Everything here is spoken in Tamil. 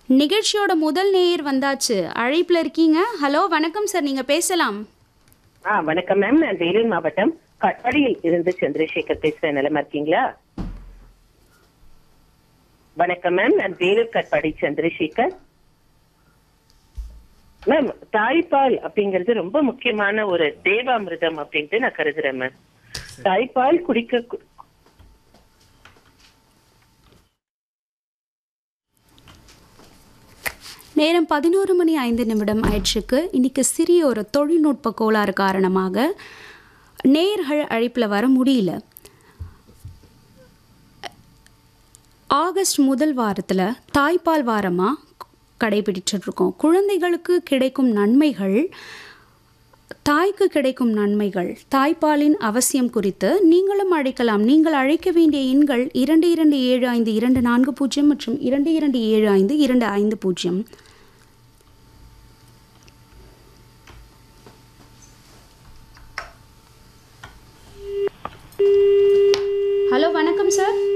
நிகழ்ச்சியோட முதல் நேயர் வந்தாச்சு அழைப்புல இருக்கீங்க ஹலோ வணக்கம் சார் நீங்க பேசலாம் ஆ வணக்கம் மேம் நான் வேலூர் மாவட்டம் கட்பாடியில் இருந்து சந்திரசேகர் பேசுறேன் நிலமா இருக்கீங்களா வணக்கம் மேம் நான் வேலூர் கட்பாடி சந்திரசேகர் மேம் தாய்ப்பால் அப்படிங்கிறது ரொம்ப முக்கியமான ஒரு தேவாமிர்தம் அப்படின்ட்டு நான் கருதுறேன் மேம் தாய்ப்பால் குடிக்க கு- நேரம் பதினோரு மணி ஐந்து நிமிடம் ஆயிடுச்சுக்கு இன்னைக்கு சிறிய ஒரு தொழில்நுட்ப கோளாறு காரணமாக நேர்கள் அழைப்பில் வர முடியல ஆகஸ்ட் முதல் வாரத்தில் தாய்ப்பால் வாரமாக கடைபிடிச்சிட்ருக்கோம் குழந்தைகளுக்கு கிடைக்கும் நன்மைகள் தாய்க்கு கிடைக்கும் நன்மைகள் தாய்ப்பாலின் அவசியம் குறித்து நீங்களும் அழைக்கலாம் நீங்கள் அழைக்க வேண்டிய எண்கள் இரண்டு இரண்டு ஏழு ஐந்து இரண்டு நான்கு பூஜ்ஜியம் மற்றும் இரண்டு இரண்டு ஏழு ஐந்து இரண்டு ஐந்து பூஜ்ஜியம் ஹலோ வணக்கம் சார்